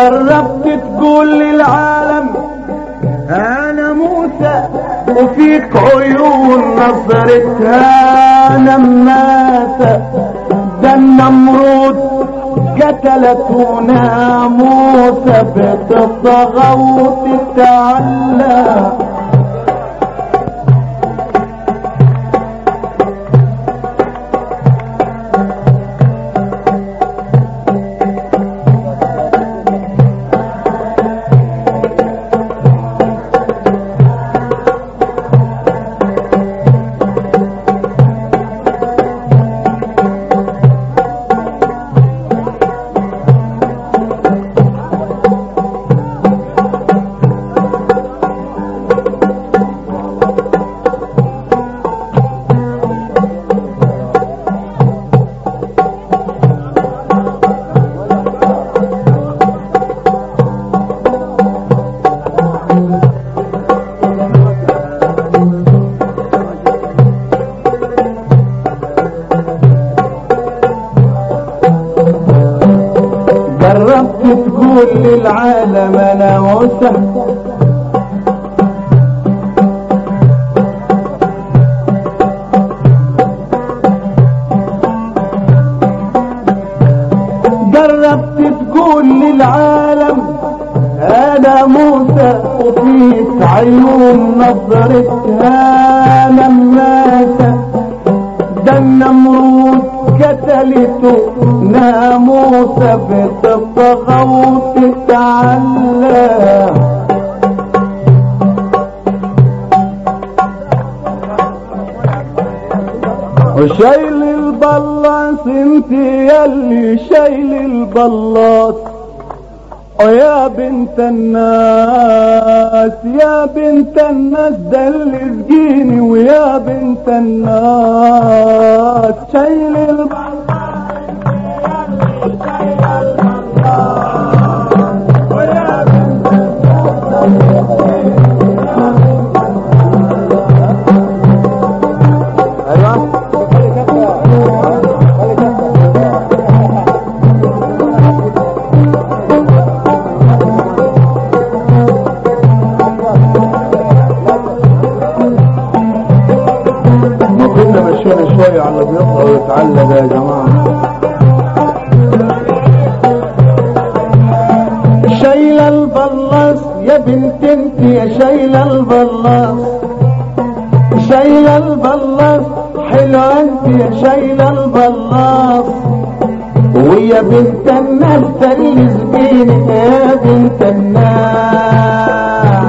جربت تقول للعالم انا موسى وفيك عيون نظرتها نمات ده النمرود قتلت ناموس بتطغى وتتعلى جربت تقول للعالم انا موسى جربت تقول للعالم انا موسى وفيك عيون نظرتها لماسة ده النمرود قتلته ناموسة بتطغى وتتعلى وشايل البلاص انت يلي شايل البلاص ويا بنت الناس يا بنت الناس ده اللي سجيني ويا بنت الناس شايل البلاص ويا بنت ما كنا مشينا شوية على اللي بيقرأ ويتعلم يا جماعة شايلة البلاص يا بنت انت يا شايلة البلاص شايلة البلاص حلوة انت يا شايلة البلاص ويا بنت الناس تلي زبيني يا بنت الناس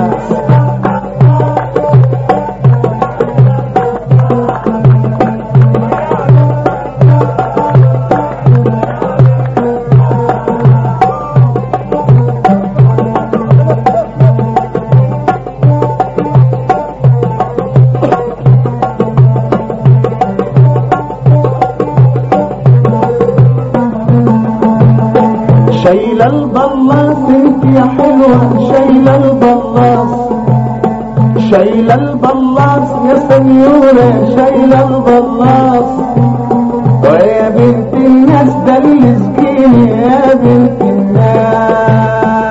شايلة البلاص انت يا حلوة شايلة البلاص شايلة البلاص يا سنيورة شايلة البلاص ويا بنت الناس ده اللي سجيني يا بنت الناس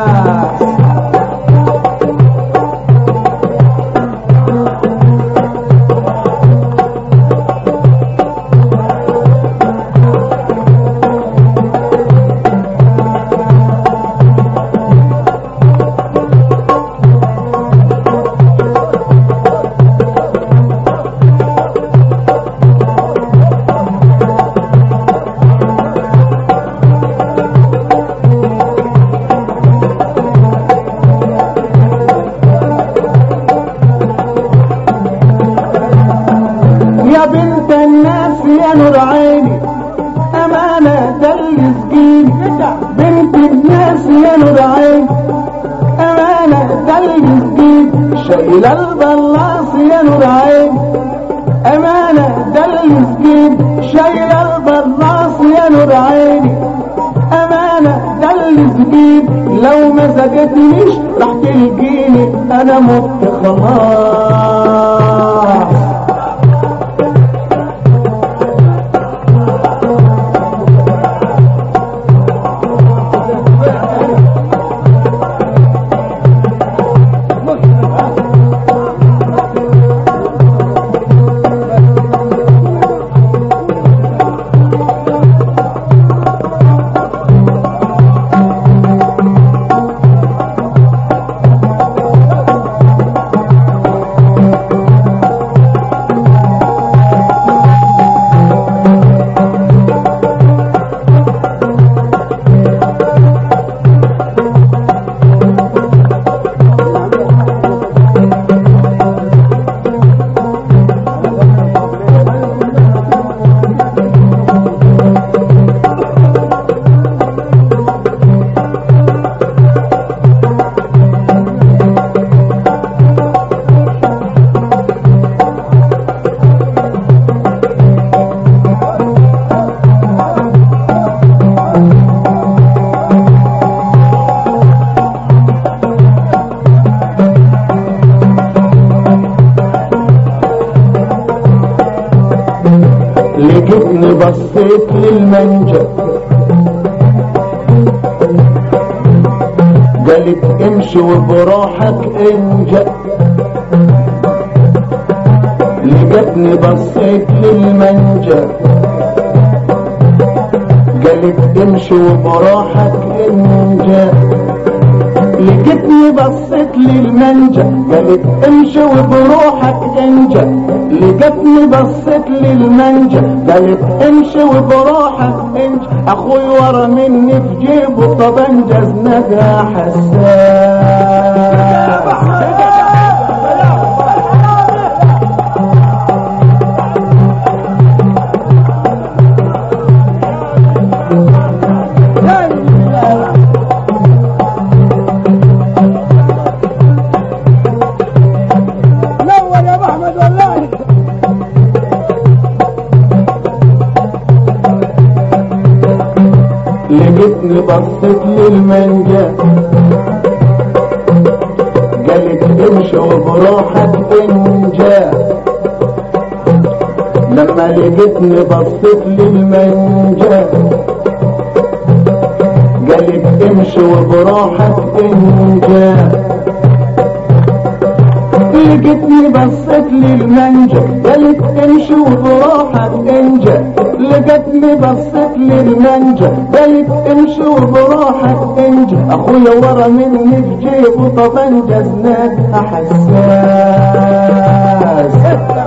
يا بنت الناس يا نور عيني أمانة ده اللي سجيني بنت الناس يا نور عيني أمانة ده اللي سجيني شايلة البلاص يا نور عيني أمانة ده اللي سجيني شايلة البلاص يا نور عيني أمانة ده اللي سجيني لو ما سجتنيش راح تلقيني أنا مت خلاص لقيتني بصيت للمنجا قالت امشي وبروحك انجا لقيتني بصيت للمنجا قالت امشي وبروحك انجا لقيتني بصيت للمنجا قالت امشي وبروحك انجا لقيتني بصيت للمنجا قالت امشي وبروحك انجا اخوي ورا مني في جيبه طبنجة زنقها حساس نور يا ابو احمد والله لقيتني بصيت للمنجا قالت امشي وبروحك انجا لما لقيتني بصيت للمنجا قالت امشي وبروحك انجا لقيتني بصيت للمنجا قالت امشي وبروحك انجا لقيتني بصيت للمنجا قالت امشي وبروحك انجا اخويا ورا مني في جيبه طبنجة زناد حساس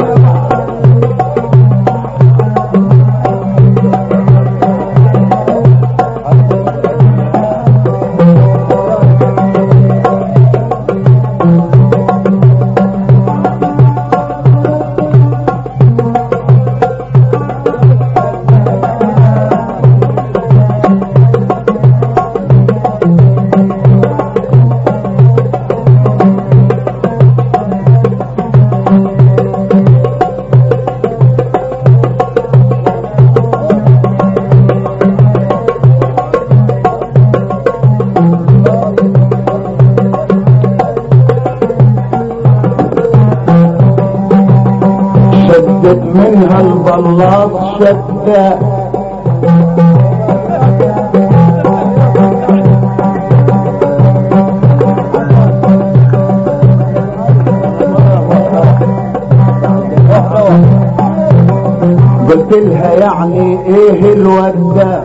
شدت منها البلاط شدة قلت لها يعني ايه الودة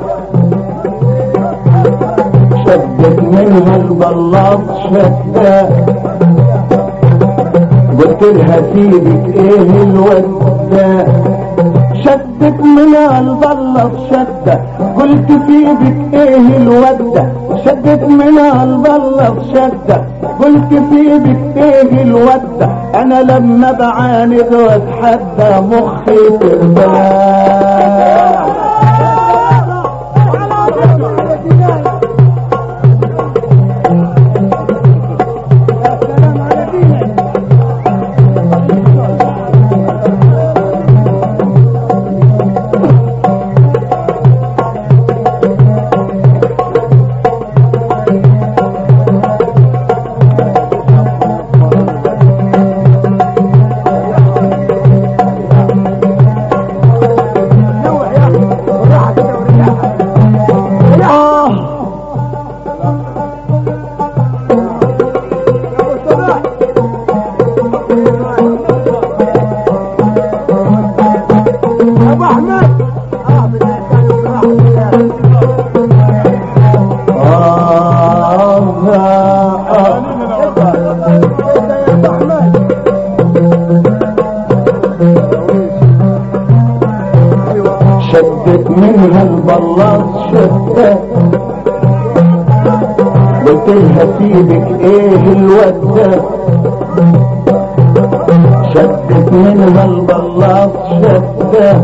شدت منها البلاط شدة قلت لها سيبك ايه الودة شدت من البلط شدة قلت سيبك ايه الودة شدت من البلط شدة قلت سيبك ايه الودة انا لما بعاند واتحدى مخي ترتاح يا سلام على دينك نوع يا اخي بالراحه كده وريحه آه ابو احمد اه بالله كان بالراحه آه آه كده يا ابو احمد شدت منها البلاط شدة قلت لها سيبك ايه الودة شدت منها البلاط شدة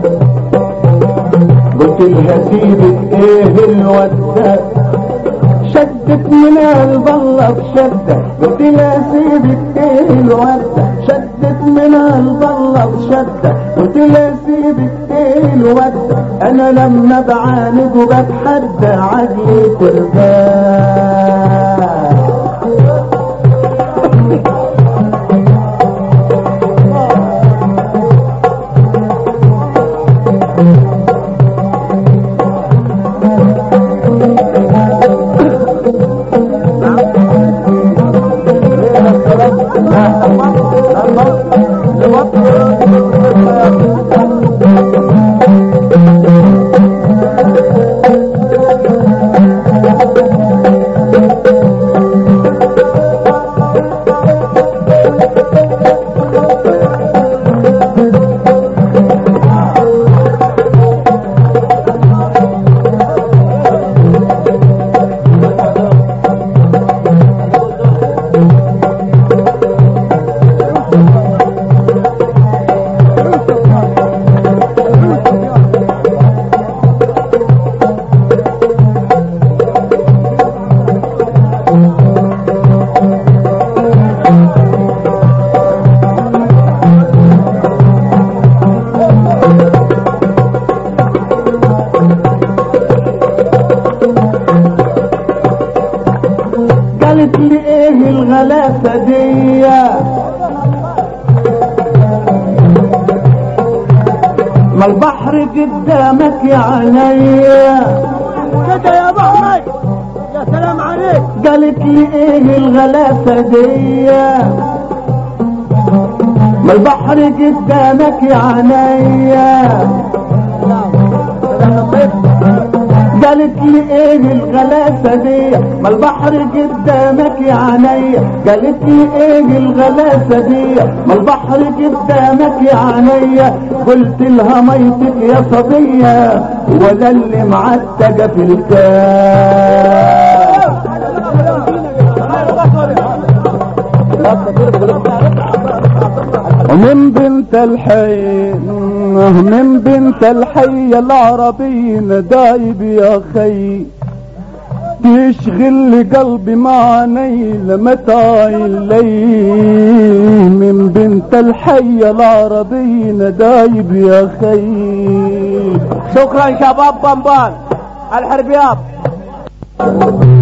قلت لها سيبك ايه الودة شدت من البلط شدة قلت لها سيبك ايه الودة شدت من البلط شدة قلت لها سيبك ايه الودة انا لما بعاند وبتحدى عقلي ترتاح قالت لي ايه الغلاسة دي ما البحر قدامك يا عينيا كده يا ابو احمد يا سلام عليك قالت لي ايه الغلاسة دي ما البحر قدامك يا عينيا قالت لي ايه الغلاسة دي ما البحر قدامك يا عينيا قالت لي ايه الغلاسة دي ما البحر قدامك يا عينيا قلت لها ميتك يا صبية ولا اللي معتقة في الكاس ومن بنت الحي من بنت الحي العربيين دايب يا خي تشغل لي قلبي معني لمتى الليل من بنت الحي العربيين دايب يا خي شكرا شباب بمبان الحربيات